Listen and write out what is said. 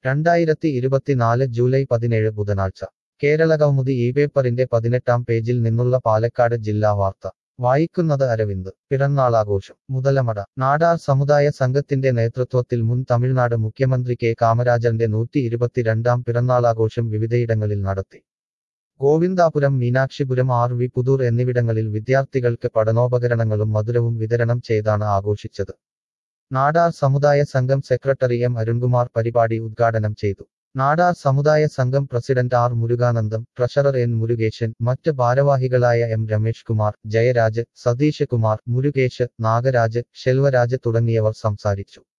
രണ്ടായിരത്തി ഇരുപത്തിനാല് ജൂലൈ പതിനേഴ് ബുധനാഴ്ച കേരളകൗമുദി ഈ പേപ്പറിന്റെ പതിനെട്ടാം പേജിൽ നിന്നുള്ള പാലക്കാട് ജില്ലാ വാർത്ത വായിക്കുന്നത് അരവിന്ദ് പിറന്നാളാഘോഷം മുതലമട നാടാർ സമുദായ സംഘത്തിന്റെ നേതൃത്വത്തിൽ മുൻ തമിഴ്നാട് മുഖ്യമന്ത്രി കെ കാമരാജന്റെ നൂറ്റി ഇരുപത്തിരണ്ടാം പിറന്നാളാഘോഷം വിവിധയിടങ്ങളിൽ നടത്തി ഗോവിന്ദാപുരം മീനാക്ഷിപുരം ആർ വി പുതൂർ എന്നിവിടങ്ങളിൽ വിദ്യാർത്ഥികൾക്ക് പഠനോപകരണങ്ങളും മധുരവും വിതരണം ചെയ്താണ് ആഘോഷിച്ചത് നാടാർ സമുദായ സംഘം സെക്രട്ടറി എം അരുൺകുമാർ പരിപാടി ഉദ്ഘാടനം ചെയ്തു നാടാർ സമുദായ സംഘം president R Murukanandam treasurer N Murukesan മറ്റ് ഭാരവാഹികളായ എം രമേഷ് കുമാർ ജയരാജ് സതീഷ് കുമാർ മുരുകേഷ് നാഗരാജ് ശെൽവരാജ് തുടങ്ങിയവർ സംസാരിച്ചു